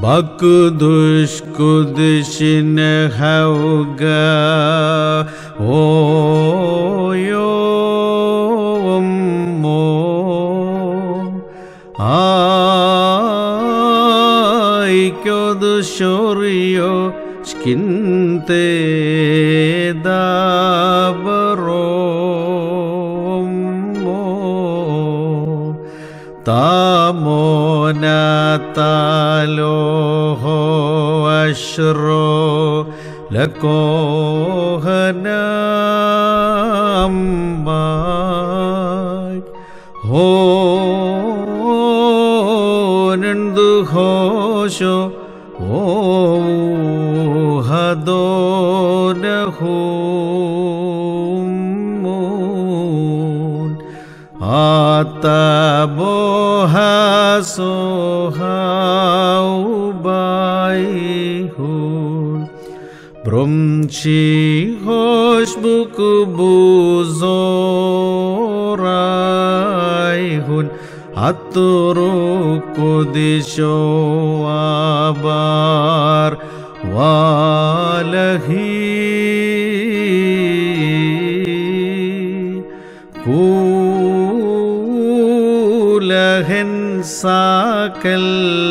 Bakdush kudishin hauga oyomo Aikyodu shorio skinte dabaro താമോനത്താലോഹോ അശ്രോ ലക്കോഹനാം ഹോനന്ദു ഹോശോ ഓ ഹദോനഹൂം Atabohasohaubaihu Brumchi hoshbukubuzoraihun Aturuku abar walahi പൂലഹൻ സാക്കൽ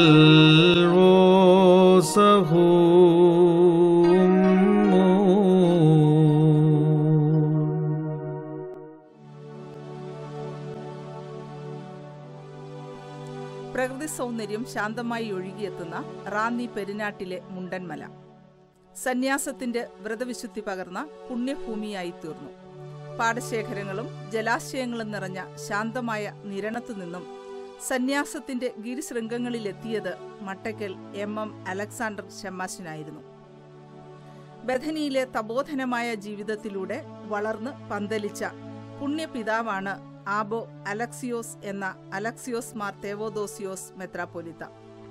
പ്രകൃതി സൗന്ദര്യം ശാന്തമായി ഒഴുകിയെത്തുന്ന റാന്നി പെരിനാട്ടിലെ മുണ്ടൻമല സന്യാസത്തിന്റെ വ്രതവിശുദ്ധി പകർന്ന പുണ്യഭൂമിയായി തീർന്നു പാടശേഖരങ്ങളും ജലാശയങ്ങളും നിറഞ്ഞ ശാന്തമായ നിരണത്തു നിന്നും സന്യാസത്തിന്റെ ഗിരിശൃംഗങ്ങളിലെത്തിയത് മട്ടയ്ക്കൽ എം എം അലക്സാണ്ടർ ഷമ്മാശനായിരുന്നു ബഥനിയിലെ തപോധനമായ ജീവിതത്തിലൂടെ വളർന്ന് പന്തലിച്ച പുണ്യപിതാവാണ് ആബോ അലക്സിയോസ് എന്ന അലക്സിയോസ് മാർ തേവോദോസിയോസ് മെത്രാപ്പൊലിത്ത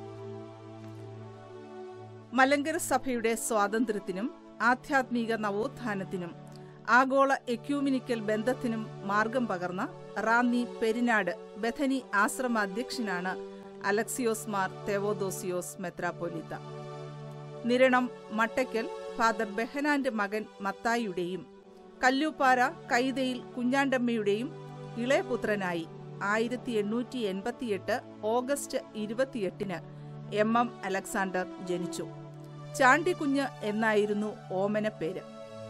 മലങ്കര സഭയുടെ സ്വാതന്ത്ര്യത്തിനും ആധ്യാത്മിക നവോത്ഥാനത്തിനും ആഗോള എക്യൂമിനിക്കൽ ബന്ധത്തിനും മാർഗം പകർന്ന റാന്നി പെരിനാട് ബഥനി ആശ്രമ അധ്യക്ഷനാണ് അലക്സിയോസ് മാർ തേവോദോസിയോസ് മെത്രാപ്പൊലിത്ത നിരണം മട്ടയ്ക്കൽ ഫാദർ ബെഹനാന്റെ മകൻ മത്തായിയുടെയും കല്ലൂപ്പാറ കൈതയിൽ കുഞ്ഞാണ്ടമ്മയുടെയും ഇളയപുത്രനായി ആയിരത്തി എണ്ണൂറ്റി എൺപത്തിയെട്ട് ഓഗസ്റ്റ് ഇരുപത്തിയെട്ടിന് എം എം അലക്സാണ്ടർ ജനിച്ചു ചാണ്ടിക്കുഞ്ഞ് എന്നായിരുന്നു ഓമന പേര്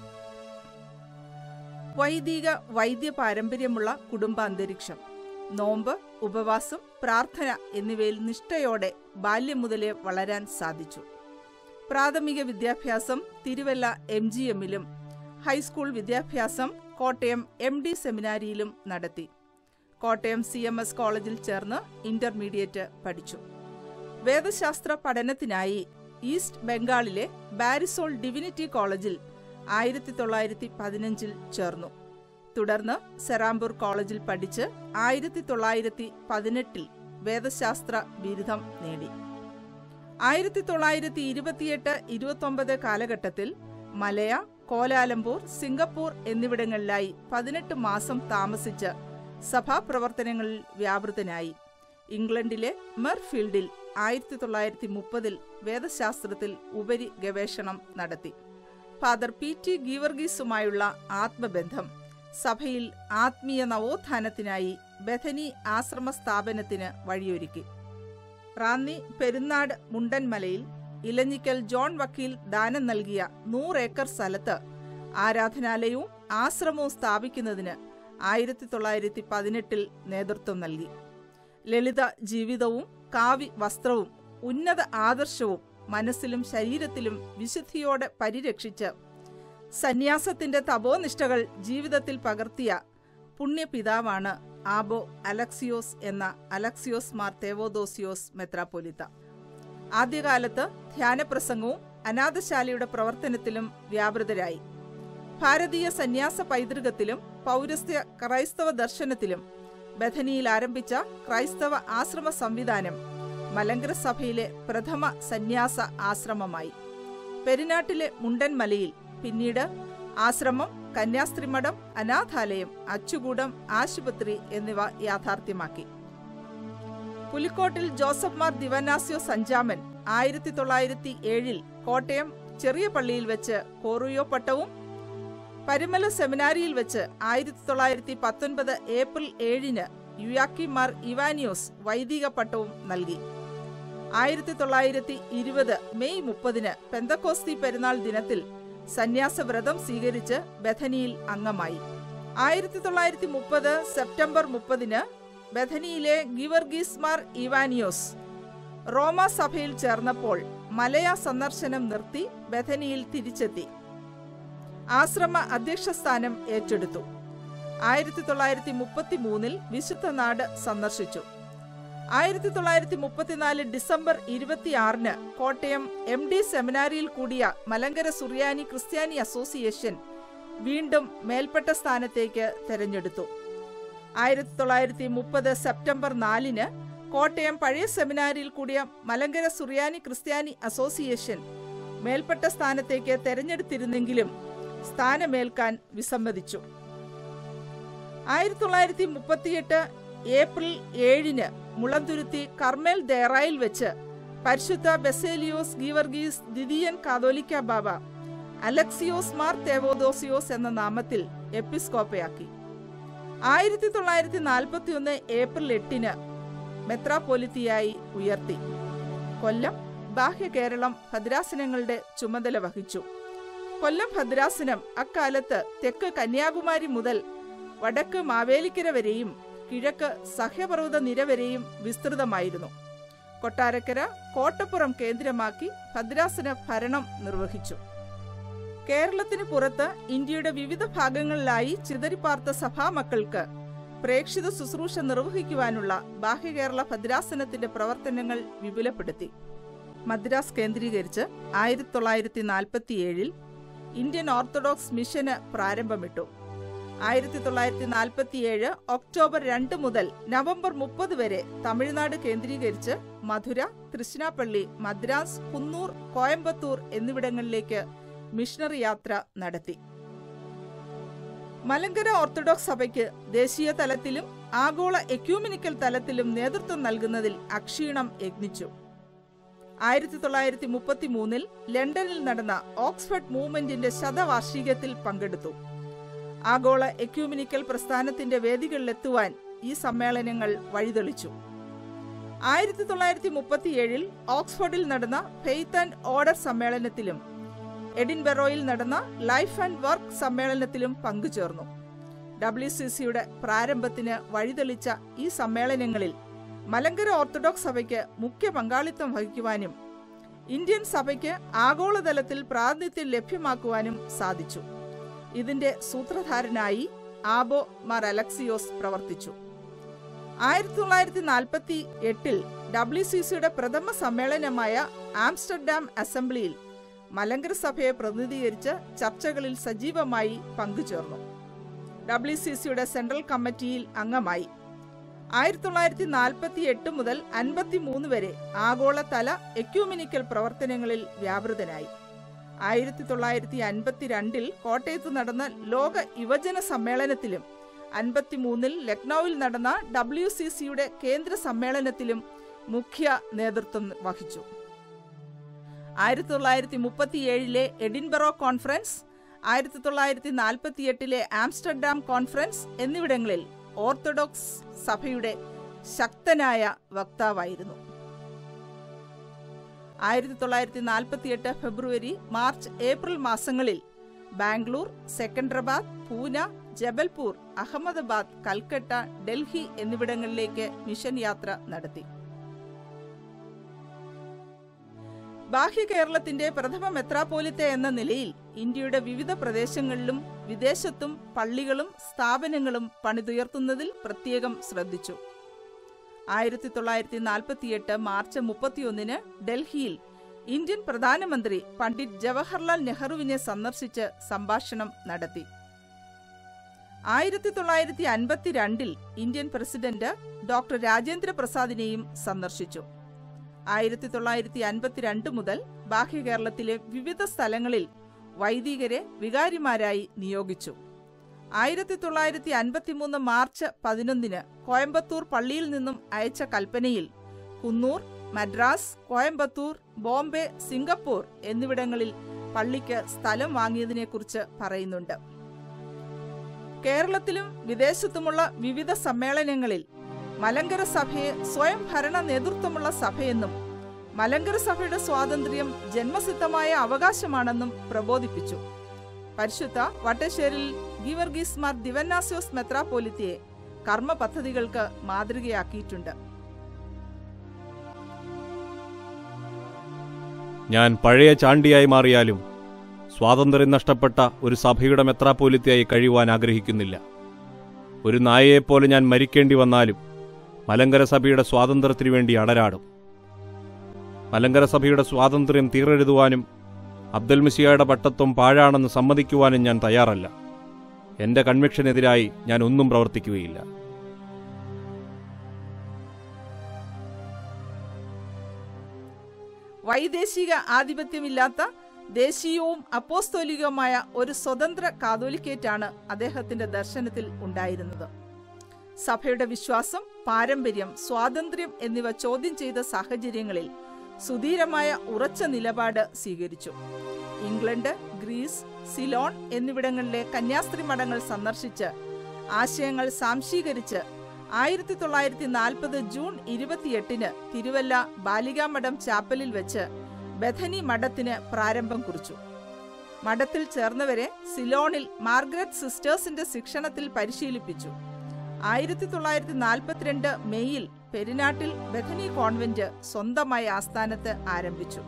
വൈദിക വൈദ്യ പാരമ്പര്യമുള്ള കുടുംബാന്തരീക്ഷം നോമ്പ് ഉപവാസം പ്രാർത്ഥന എന്നിവയിൽ നിഷ്ഠയോടെ ബാല്യം മുതലേ വളരാൻ സാധിച്ചു പ്രാഥമിക വിദ്യാഭ്യാസം തിരുവല്ല എം ജി എമ്മിലും ഹൈസ്കൂൾ വിദ്യാഭ്യാസം കോട്ടയം എം ഡി സെമിനാരിയിലും നടത്തി കോട്ടയം സി എം എസ് കോളേജിൽ ചേർന്ന് ഇന്റർമീഡിയറ്റ് പഠിച്ചു വേദശാസ്ത്ര പഠനത്തിനായി ഈസ്റ്റ് ബംഗാളിലെ ബാരിസോൾ ഡിവിനിറ്റി കോളേജിൽ ആയിരത്തി തൊള്ളായിരത്തി പതിനഞ്ചിൽ ചേർന്നു തുടർന്ന് സെറാംപൂർ കോളേജിൽ പഠിച്ച് ആയിരത്തി തൊള്ളായിരത്തി പതിനെട്ടിൽ വേദശാസ്ത്ര ബിരുദം നേടി ആയിരത്തി തൊള്ളായിരത്തി ഇരുപത്തിയെട്ട് ഇരുപത്തൊമ്പത് കാലഘട്ടത്തിൽ മലയ കോലാലംപൂർ സിംഗപ്പൂർ എന്നിവിടങ്ങളിലായി പതിനെട്ട് മാസം താമസിച്ച് സഭാപ്രവർത്തനങ്ങളിൽ വ്യാപൃതനായി ഇംഗ്ലണ്ടിലെ മെർഫീൽഡിൽ ആയിരത്തി തൊള്ളായിരത്തി മുപ്പതിൽ വേദശാസ്ത്രത്തിൽ ഉപരി ഗവേഷണം നടത്തി ഫാദർ പി ടി ഗീവർഗീസുമായുള്ള ആത്മബന്ധം സഭയിൽ ആത്മീയ നവോത്ഥാനത്തിനായി ബഥനി ആശ്രമ സ്ഥാപനത്തിന് വഴിയൊരുക്കി റാന്നി പെരുന്നാട് മുണ്ടൻമലയിൽ ഇലഞ്ഞിക്കൽ ജോൺ വക്കീൽ ദാനം നൽകിയ നൂറേക്കർ സ്ഥലത്ത് ആരാധനാലയവും ആശ്രമവും സ്ഥാപിക്കുന്നതിന് ആയിരത്തി തൊള്ളായിരത്തി പതിനെട്ടിൽ നേതൃത്വം നൽകി ലളിത ജീവിതവും കാവി വസ്ത്രവും ഉന്നത ആദർശവും മനസ്സിലും ശരീരത്തിലും വിശുദ്ധിയോടെ പരിരക്ഷിച്ച് സന്യാസത്തിന്റെ തപോനിഷ്ഠകൾ ജീവിതത്തിൽ പകർത്തിയ പുണ്യപിതാവാണ് ആബോ അലക്സിയോസ് എന്ന അലക്സിയോസ് മാർ തേവോദോസിയോസ് മെത്രാപ്പൊലിത്ത ആദ്യകാലത്ത് ധ്യാനപ്രസംഗവും അനാഥശാലയുടെ പ്രവർത്തനത്തിലും വ്യാപൃതരായി ഭാരതീയ സന്യാസ പൈതൃകത്തിലും പൗരസ്ത്യ ക്രൈസ്തവ ദർശനത്തിലും ബഥനിയിൽ ആരംഭിച്ച ക്രൈസ്തവ ആശ്രമ സംവിധാനം മലങ്കര സഭയിലെ പ്രഥമ സന്യാസ ആശ്രമമായി പെരിനാട്ടിലെ മുണ്ടൻമലയിൽ പിന്നീട് ആശ്രമം കന്യാസ്ത്രീമഠം അനാഥാലയം അച്ചുകൂടം ആശുപത്രി എന്നിവ യാഥാർത്ഥ്യമാക്കി പുലിക്കോട്ടിൽ ജോസഫ് മാർ ദിവനാസ്യോ സഞ്ചാമൻ ആയിരത്തി തൊള്ളായിരത്തി ഏഴിൽ കോട്ടയം ചെറിയ പള്ളിയിൽ വെച്ച് കോറിയോ പട്ടവും പരിമല സെമിനാരിയിൽ വെച്ച് ആയിരത്തി തൊള്ളായിരത്തി പത്തൊൻപത് ഏപ്രിൽ ഏഴിന് യുയാക്കിമാർ ഇവാനിയോസ് വൈദിക പട്ടവും നൽകി ആയിരത്തി തൊള്ളായിരത്തി ഇരുപത് മെയ് മുപ്പതിന് പെന്തക്കോസ്തി പെരുന്നാൾ ദിനത്തിൽ സന്യാസവ്രതം സ്വീകരിച്ച് ബഥനിയിൽ അംഗമായി ആയിരത്തി തൊള്ളായിരത്തി മുപ്പത് സെപ്റ്റംബർ മുപ്പതിന് ബഥനിയിലെ ഗിവർഗീസ്മാർ ഇവാനിയോസ് റോമ സഭയിൽ ചേർന്നപ്പോൾ മലയ സന്ദർശനം നിർത്തി ബഥനിയിൽ തിരിച്ചെത്തി ആശ്രമ അധ്യക്ഷസ്ഥാനം ഏറ്റെടുത്തു ആയിരത്തി തൊള്ളായിരത്തി മുപ്പത്തി മൂന്നിൽ വിശുദ്ധ നാട് സന്ദർശിച്ചു ആയിരത്തി തൊള്ളായിരത്തി മുപ്പത്തിനാല് ഡിസംബർ ഇരുപത്തിയാറിന് കോട്ടയം എം ഡി സെമിനാരിയിൽ കൂടിയ മലങ്കര സുറിയാനി ക്രിസ്ത്യാനി അസോസിയേഷൻ വീണ്ടും മേൽപ്പെട്ട സ്ഥാനത്തേക്ക് തെരഞ്ഞെടുത്തു ആയിരത്തി തൊള്ളായിരത്തി മുപ്പത് സെപ്റ്റംബർ നാലിന് കോട്ടയം പഴയ സെമിനാരിയിൽ കൂടിയ മലങ്കര സുറിയാനി ക്രിസ്ത്യാനി അസോസിയേഷൻ മേൽപ്പെട്ട സ്ഥാനത്തേക്ക് തെരഞ്ഞെടുത്തിരുന്നെങ്കിലും സ്ഥാനമേൽക്കാൻ വിസമ്മതിച്ചു ആയിരത്തി തൊള്ളായിരത്തി മുപ്പത്തിയെട്ട് ഏപ്രിൽ ഏഴിന് മുളന്തുരുത്തി കർമേൽ ദേറായിൽ വെച്ച് പരിശുദ്ധ ബെസേലിയോസ് ഗീവർഗീസ് ദിദിയൻ കാതോലിക്ക ബാബ അലക്സിയോസ് മാർ തേവോദോസിയോസ് എന്ന നാമത്തിൽ എപ്പിസ്കോപ്പയാക്കി ആയിരത്തി തൊള്ളായിരത്തി നാൽപ്പത്തി ഒന്ന് ഏപ്രിൽ എട്ടിന് മെത്രാപോലിത്തിയായി ഉയർത്തി കൊല്ലം ബാഹ്യ കേരളം ഭദ്രാസനങ്ങളുടെ ചുമതല വഹിച്ചു കൊല്ലം ഭദ്രാസനം അക്കാലത്ത് തെക്ക് കന്യാകുമാരി മുതൽ വടക്ക് മാവേലിക്കര വരെയും കിഴക്ക് സഹ്യപർവ്വത നിര വരെയും വിസ്തൃതമായിരുന്നു കൊട്ടാരക്കര കോട്ടപ്പുറം കേന്ദ്രമാക്കി ഭദ്രാസന ഭരണം നിർവഹിച്ചു കേരളത്തിന് പുറത്ത് ഇന്ത്യയുടെ വിവിധ ഭാഗങ്ങളിലായി ചിതറിപ്പാർത്ത സഭാമക്കൾക്ക് പ്രേക്ഷിത ശുശ്രൂഷ നിർവഹിക്കുവാനുള്ള ബാഹ്യകേരള ഭദ്രാസനത്തിന്റെ പ്രവർത്തനങ്ങൾ വിപുലപ്പെടുത്തി മദ്രാസ് കേന്ദ്രീകരിച്ച് ആയിരത്തി തൊള്ളായിരത്തി നാൽപ്പത്തിയേഴിൽ ഇന്ത്യൻ ഓർത്തഡോക്സ് മിഷന് പ്രാരംഭമിട്ടു ആയിരത്തി തൊള്ളായിരത്തി നാൽപ്പത്തിയേഴ് ഒക്ടോബർ രണ്ട് മുതൽ നവംബർ മുപ്പത് വരെ തമിഴ്നാട് കേന്ദ്രീകരിച്ച് മധുര തൃശ്ശിനാപ്പള്ളി മദ്രാസ് കുന്നൂർ കോയമ്പത്തൂർ എന്നിവിടങ്ങളിലേക്ക് മിഷണറി യാത്ര നടത്തി മലങ്കര ഓർത്തഡോക്സ് സഭയ്ക്ക് ദേശീയ തലത്തിലും ആഗോള എക്യൂമിനിക്കൽ തലത്തിലും നേതൃത്വം നൽകുന്നതിൽ അക്ഷീണം യത്നിച്ചു ആയിരത്തി തൊള്ളായിരത്തി മുപ്പത്തി മൂന്നിൽ ലണ്ടനിൽ നടന്ന ഓക്സ്ഫർഡ് മൂവ്മെന്റിന്റെ ശതവാർഷികത്തിൽ പങ്കെടുത്തു ആഗോള എക്യൂമിനിക്കൽ പ്രസ്ഥാനത്തിന്റെ വേദികളിലെത്തുവാൻ ഈ സമ്മേളനങ്ങൾ വഴിതെളിച്ചു ആയിരത്തി തൊള്ളായിരത്തി മുപ്പത്തിയേഴിൽ ഓക്സ്ഫോർഡിൽ നടന്ന ഫെയ്ത്ത് ആൻഡ് ഓർഡർ സമ്മേളനത്തിലും എഡിൻബറോയിൽ നടന്ന ലൈഫ് ആൻഡ് വർക്ക് സമ്മേളനത്തിലും പങ്കുചേർന്നു ഡബ്ല്യു സി സിയുടെ പ്രാരംഭത്തിന് വഴിതെളിച്ച ഈ സമ്മേളനങ്ങളിൽ മലങ്കര ഓർത്തഡോക്സ് സഭയ്ക്ക് മുഖ്യ പങ്കാളിത്തം വഹിക്കുവാനും ഇന്ത്യൻ സഭയ്ക്ക് ആഗോളതലത്തിൽ പ്രാതിനിധ്യം ലഭ്യമാക്കുവാനും സാധിച്ചു ഇതിന്റെ സൂത്രധാരനായി ആബോ മാർ അലക്സിയോസ് പ്രവർത്തിച്ചു ആയിരത്തി തൊള്ളായിരത്തി നാൽപ്പത്തി എട്ടിൽ ഡബ്ല്യു സി സിയുടെ പ്രഥമ സമ്മേളനമായ ആംസ്റ്റർഡാം അസംബ്ലിയിൽ മലങ്കര സഭയെ പ്രതിനിധീകരിച്ച് ചർച്ചകളിൽ സജീവമായി പങ്കുചേർന്നു ഡബ്ല്യു സി സിയുടെ സെൻട്രൽ കമ്മിറ്റിയിൽ അംഗമായി ആയിരത്തി തൊള്ളായിരത്തി നാൽപ്പത്തി എട്ട് മുതൽ അൻപത്തി മൂന്ന് വരെ ആഗോളതല എക്യൂമിനിക്കൽ പ്രവർത്തനങ്ങളിൽ വ്യാപൃതനായി ആയിരത്തി തൊള്ളായിരത്തി അൻപത്തിരണ്ടിൽ കോട്ടയത്ത് നടന്ന ലോക യുവജന സമ്മേളനത്തിലും അൻപത്തിമൂന്നിൽ ലക്നൌവിൽ നടന്ന ഡബ്ല്യു സി സിയുടെ കേന്ദ്ര സമ്മേളനത്തിലും മുഖ്യ നേതൃത്വം വഹിച്ചു ആയിരത്തി തൊള്ളായിരത്തി മുപ്പത്തിയേഴിലെ എഡിൻബറോ കോൺഫറൻസ് ആയിരത്തി തൊള്ളായിരത്തി നാൽപ്പത്തിയെട്ടിലെ ആംസ്റ്റർഡാം കോൺഫറൻസ് എന്നിവിടങ്ങളിൽ ഓർത്തഡോക്സ് സഭയുടെ ശക്തനായ വക്താവായിരുന്നു ആയിരത്തി തൊള്ളായിരത്തി നാൽപ്പത്തിയെട്ട് ഫെബ്രുവരി മാർച്ച് ഏപ്രിൽ മാസങ്ങളിൽ ബാംഗ്ലൂർ സെക്കൻഡറാബാദ് പൂന ജബൽപൂർ അഹമ്മദാബാദ് കൽക്കട്ട ഡൽഹി എന്നിവിടങ്ങളിലേക്ക് മിഷൻ യാത്ര നടത്തി ബാഹ്യ കേരളത്തിന്റെ പ്രഥമ മെത്രാപ്പോലിത്ത എന്ന നിലയിൽ ഇന്ത്യയുടെ വിവിധ പ്രദേശങ്ങളിലും വിദേശത്തും പള്ളികളും സ്ഥാപനങ്ങളും പണിതുയർത്തുന്നതിൽ പ്രത്യേകം ശ്രദ്ധിച്ചു ആയിരത്തി തൊള്ളായിരത്തി നാൽപ്പത്തിയെട്ട് മാർച്ച് മുപ്പത്തിയൊന്നിന് ഡൽഹിയിൽ ഇന്ത്യൻ പ്രധാനമന്ത്രി പണ്ഡിറ്റ് ജവഹർലാൽ നെഹ്റുവിനെ സന്ദർശിച്ച് സംഭാഷണം നടത്തി ആയിരത്തി തൊള്ളായിരത്തി അൻപത്തിരണ്ടിൽ ഇന്ത്യൻ പ്രസിഡന്റ് ഡോക്ടർ രാജേന്ദ്ര പ്രസാദിനെയും സന്ദർശിച്ചു ആയിരത്തി തൊള്ളായിരത്തി അൻപത്തിരണ്ട് മുതൽ ബാഹ്യ കേരളത്തിലെ വിവിധ സ്ഥലങ്ങളിൽ വൈദികരെ വികാരിമാരായി നിയോഗിച്ചു ആയിരത്തി തൊള്ളായിരത്തി അൻപത്തിമൂന്ന് മാർച്ച് പതിനൊന്നിന് കോയമ്പത്തൂർ പള്ളിയിൽ നിന്നും അയച്ച കൽപ്പനയിൽ കുന്നൂർ മദ്രാസ് കോയമ്പത്തൂർ ബോംബെ സിംഗപ്പൂർ എന്നിവിടങ്ങളിൽ പള്ളിക്ക് സ്ഥലം വാങ്ങിയതിനെക്കുറിച്ച് പറയുന്നുണ്ട് കേരളത്തിലും വിദേശത്തുമുള്ള വിവിധ സമ്മേളനങ്ങളിൽ മലങ്കര സഭയെ സ്വയം ഭരണ നേതൃത്വമുള്ള സഭയെന്നും മലങ്കര സഭയുടെ സ്വാതന്ത്ര്യം ജന്മസിദ്ധമായ അവകാശമാണെന്നും പ്രബോധിപ്പിച്ചു പരിശുദ്ധ വട്ടശ്ശേരിൽ ഗീവർഗീസ് മാർ ദിവന്നാസ്യോസ് മെത്രാപോലിത്തിയെ കർമ്മ പദ്ധതികൾക്ക് മാതൃകയാക്കിയിട്ടുണ്ട് ഞാൻ പഴയ ചാണ്ടിയായി മാറിയാലും സ്വാതന്ത്ര്യം നഷ്ടപ്പെട്ട ഒരു സഭയുടെ മെത്രാപ്പോലിത്തയായി കഴിയുവാൻ ആഗ്രഹിക്കുന്നില്ല ഒരു നായയെപ്പോലെ ഞാൻ മരിക്കേണ്ടി വന്നാലും മലങ്കര സഭയുടെ സ്വാതന്ത്ര്യത്തിനു വേണ്ടി അടരാടും മലങ്കര സഭയുടെ സ്വാതന്ത്ര്യം തീറെഴുതുവാനും അബ്ദുൽ മിസിയയുടെ പട്ടത്വം പാഴാണെന്ന് സമ്മതിക്കുവാനും ഞാൻ തയ്യാറല്ല എന്റെ കൺവിക്ഷനെതിരായി ഞാൻ ഒന്നും പ്രവർത്തിക്കുകയില്ല വൈദേശിക ആധിപത്യമില്ലാത്ത ദേശീയവും അപ്പോസ്തോലികവുമായ ഒരു സ്വതന്ത്ര കാതോലിക്കേറ്റാണ് അദ്ദേഹത്തിന്റെ ദർശനത്തിൽ ഉണ്ടായിരുന്നത് സഭയുടെ വിശ്വാസം പാരമ്പര്യം സ്വാതന്ത്ര്യം എന്നിവ ചോദ്യം ചെയ്ത സാഹചര്യങ്ങളിൽ സുധീരമായ ഉറച്ച നിലപാട് സ്വീകരിച്ചു ഇംഗ്ലണ്ട് ഗ്രീസ് സിലോൺ എന്നിവിടങ്ങളിലെ കന്യാസ്ത്രീ മഠങ്ങൾ സന്ദർശിച്ച് ആശയങ്ങൾ സാംശീകരിച്ച് ആയിരത്തി തൊള്ളായിരത്തി നാൽപ്പത് ജൂൺ ഇരുപത്തിയെട്ടിന് തിരുവല്ല ബാലികാമഠം ചാപ്പലിൽ വെച്ച് ബഥനി മഠത്തിന് പ്രാരംഭം കുറിച്ചു മഠത്തിൽ ചേർന്നവരെ സിലോണിൽ മാർഗ്രറ്റ് സിസ്റ്റേഴ്സിന്റെ ശിക്ഷണത്തിൽ പരിശീലിപ്പിച്ചു ആയിരത്തി തൊള്ളായിരത്തി നാൽപ്പത്തിരണ്ട് മെയ്യിൽ പെരിനാട്ടിൽ ബഥനി കോൺവെന്റ് സ്വന്തമായ ആസ്ഥാനത്ത് ആരംഭിച്ചു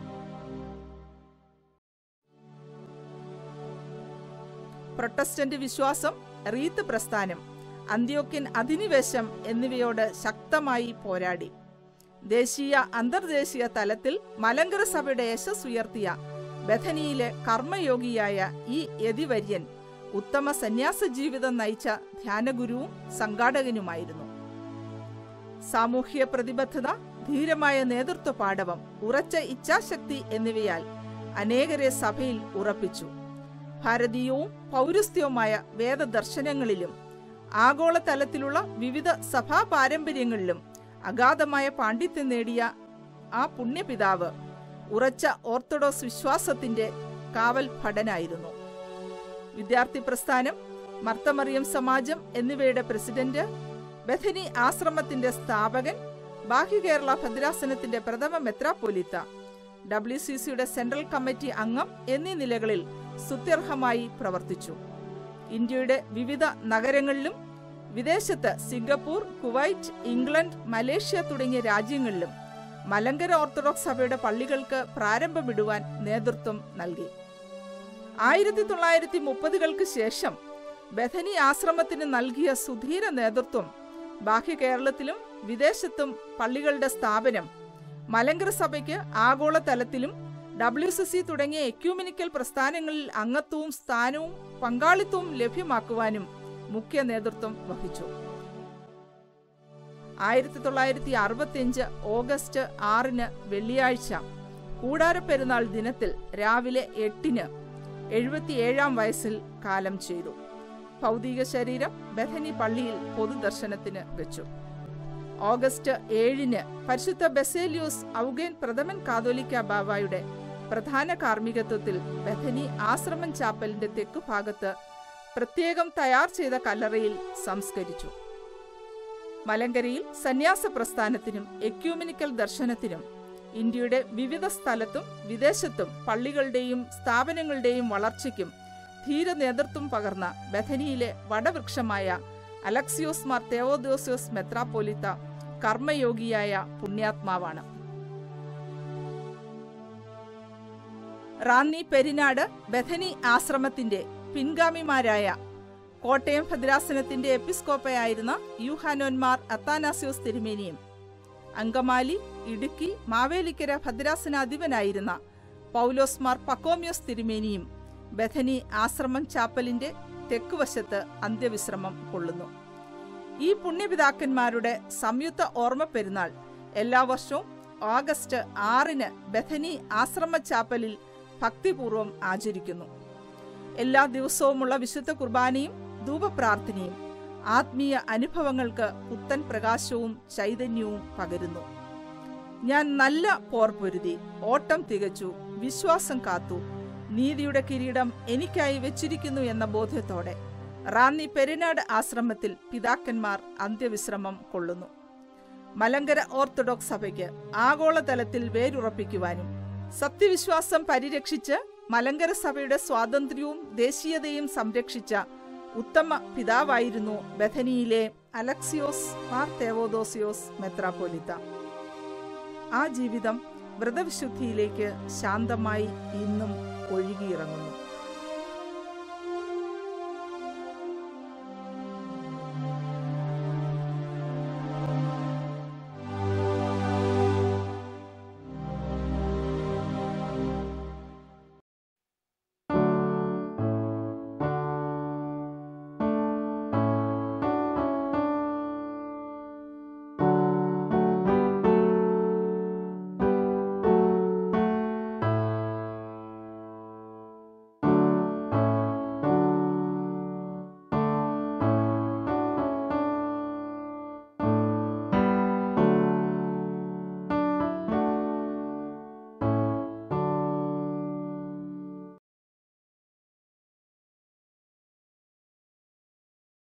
പ്രൊട്ടസ്റ്റന്റ് വിശ്വാസം റീത്ത് പ്രസ്ഥാനം അന്ത്യോക്യൻ അധിനിവേശം എന്നിവയോട് ശക്തമായി പോരാടി ദേശീയ അന്തർദേശീയ തലത്തിൽ മലങ്കര സഭയുടെ യശസ് ഉയർത്തിയ ബഥനിയിലെ കർമ്മയോഗിയായ ഈ യതിവര്യൻ ഉത്തമ സന്യാസ ജീവിതം നയിച്ച ധ്യാനഗുരുവും സംഘാടകനുമായിരുന്നു സാമൂഹ്യ പ്രതിബദ്ധത ധീരമായ നേതൃത്വ പാടവം ഉറച്ച ഇച്ഛാശക്തി എന്നിവയാൽ അനേകരെ സഭയിൽ ഉറപ്പിച്ചു ഭാരതീയവും പൗരസ്ത്യവുമായ വേദദർശനങ്ങളിലും ആഗോളതലത്തിലുള്ള വിവിധ സഭാ പാരമ്പര്യങ്ങളിലും അഗാധമായ പാണ്ഡിത്യം നേടിയ ആ പുണ്യപിതാവ് ഉറച്ച ഓർത്തഡോക്സ് വിശ്വാസത്തിന്റെ കാവൽ ഭടനായിരുന്നു വിദ്യാർത്ഥി പ്രസ്ഥാനം മർത്തമറിയം സമാജം എന്നിവയുടെ പ്രസിഡന്റ് ബഥനി ആശ്രമത്തിന്റെ സ്ഥാപകൻ ബാഹ്യ കേരള ഭദ്രാസനത്തിന്റെ പ്രഥമ മെത്രാപ്പൊലിത്ത ഡബ്ല്യു സി സിയുടെ സെൻട്രൽ കമ്മിറ്റി അംഗം എന്നീ നിലകളിൽ സ്തുത്യർഹമായി പ്രവർത്തിച്ചു ഇന്ത്യയുടെ വിവിധ നഗരങ്ങളിലും വിദേശത്ത് സിംഗപ്പൂർ കുവൈറ്റ് ഇംഗ്ലണ്ട് മലേഷ്യ തുടങ്ങിയ രാജ്യങ്ങളിലും മലങ്കര ഓർത്തഡോക്സ് സഭയുടെ പള്ളികൾക്ക് പ്രാരംഭമിടുവാൻ നേതൃത്വം നൽകി ആയിരത്തി തൊള്ളായിരത്തി മുപ്പതുകൾക്ക് ശേഷം ബഥനി ആശ്രമത്തിന് നൽകിയ സുധീര നേതൃത്വം ബാഹ്യ കേരളത്തിലും വിദേശത്തും പള്ളികളുടെ സ്ഥാപനം മലങ്കര സഭയ്ക്ക് ആഗോളതലത്തിലും ഡബ്ല്യു സി സി തുടങ്ങിയ എക്യൂമിനിക്കൽ പ്രസ്ഥാനങ്ങളിൽ അംഗത്വവും സ്ഥാനവും പങ്കാളിത്തവും ലഭ്യമാക്കുവാനും മുഖ്യ നേതൃത്വം വഹിച്ചു ആയിരത്തി തൊള്ളായിരത്തി അറുപത്തിയഞ്ച് ഓഗസ്റ്റ് ആറിന് വെള്ളിയാഴ്ച കൂടാരപ്പെരുന്നാൾ ദിനത്തിൽ രാവിലെ എട്ടിന് എഴുപത്തിയേഴാം വയസ്സിൽ കാലം ചെയ്തു ഭൗതിക ശരീരം ബഥനി പള്ളിയിൽ പൊതുദർശനത്തിന് വെച്ചു ഓഗസ്റ്റ് ഏഴിന് പരിശുദ്ധ ബെസേലിയോസ് ഔഗേൻ പ്രഥമൻ കാതോലിക്ക ബാബായുടെ പ്രധാന കാർമ്മികത്വത്തിൽ ബഥനി ആശ്രമം ചാപ്പലിന്റെ തെക്കുഭാഗത്ത് പ്രത്യേകം തയ്യാർ ചെയ്ത കല്ലറയിൽ സംസ്കരിച്ചു മലങ്കരയിൽ സന്യാസ പ്രസ്ഥാനത്തിനും എക്യൂമിനിക്കൽ ദർശനത്തിനും ഇന്ത്യയുടെ വിവിധ സ്ഥലത്തും വിദേശത്തും പള്ളികളുടെയും സ്ഥാപനങ്ങളുടെയും വളർച്ചയ്ക്കും ധീര നേതൃത്വം പകർന്ന ബഥനിയിലെ വടവൃക്ഷമായ അലക്സിയോസ് മാർ തേവോദോസിയോസ് മെത്രാപ്പോലിത്ത കർമ്മയോഗിയായ പുണ്യാത്മാവാണ് റാന്നി പെരിനാട് ബഥനി ആശ്രമത്തിന്റെ പിൻഗാമിമാരായ കോട്ടയം ഭദ്രാസനത്തിന്റെ എപ്പിസ്കോപ്പയായിരുന്ന യൂഹാനോന്മാർ അത്താനാസിയോസ് തിരുമേനിയും അങ്കമാലി ഇടുക്കി മാവേലിക്കര ഭദ്രാസനാധിപനായിരുന്ന പൗലോസ്മാർ പക്കോമ്യോസ് തിരുമേനിയും ബഥനി ആശ്രമം ചാപ്പലിന്റെ തെക്കുവശത്ത് അന്ത്യവിശ്രമം കൊള്ളുന്നു ഈ പുണ്യപിതാക്കന്മാരുടെ സംയുക്ത ഓർമ്മ പെരുന്നാൾ എല്ലാ വർഷവും ഓഗസ്റ്റ് ആറിന് ബഥനി ആശ്രമ ചാപ്പലിൽ ഭക്തിപൂർവം ആചരിക്കുന്നു എല്ലാ ദിവസവുമുള്ള വിശുദ്ധ കുർബാനയും ധൂപപ്രാർത്ഥനയും ആത്മീയ അനുഭവങ്ങൾക്ക് പുത്തൻ പ്രകാശവും ചൈതന്യവും പകരുന്നു ഞാൻ നല്ല പോർ പൊരുതി ഓട്ടം തികച്ചു വിശ്വാസം കാത്തു നീതിയുടെ കിരീടം എനിക്കായി വെച്ചിരിക്കുന്നു എന്ന ബോധ്യത്തോടെ റാന്നി പെരിനാട് ആശ്രമത്തിൽ പിതാക്കന്മാർ അന്ത്യവിശ്രമം കൊള്ളുന്നു മലങ്കര ഓർത്തഡോക്സ് സഭയ്ക്ക് ആഗോളതലത്തിൽ വേരുറപ്പിക്കുവാനും സത്യവിശ്വാസം പരിരക്ഷിച്ച് മലങ്കര സഭയുടെ സ്വാതന്ത്ര്യവും ദേശീയതയും സംരക്ഷിച്ച ഉത്തമ പിതാവായിരുന്നു ബഥനിയിലെ അലക്സിയോസ് മാർ തേവോദോസിയോസ് മെത്രാപ്പോലിത്ത ആ ജീവിതം വ്രതവിശുദ്ധിയിലേക്ക് ശാന്തമായി ഇന്നും ഒഴുകിയിറങ്ങുന്നു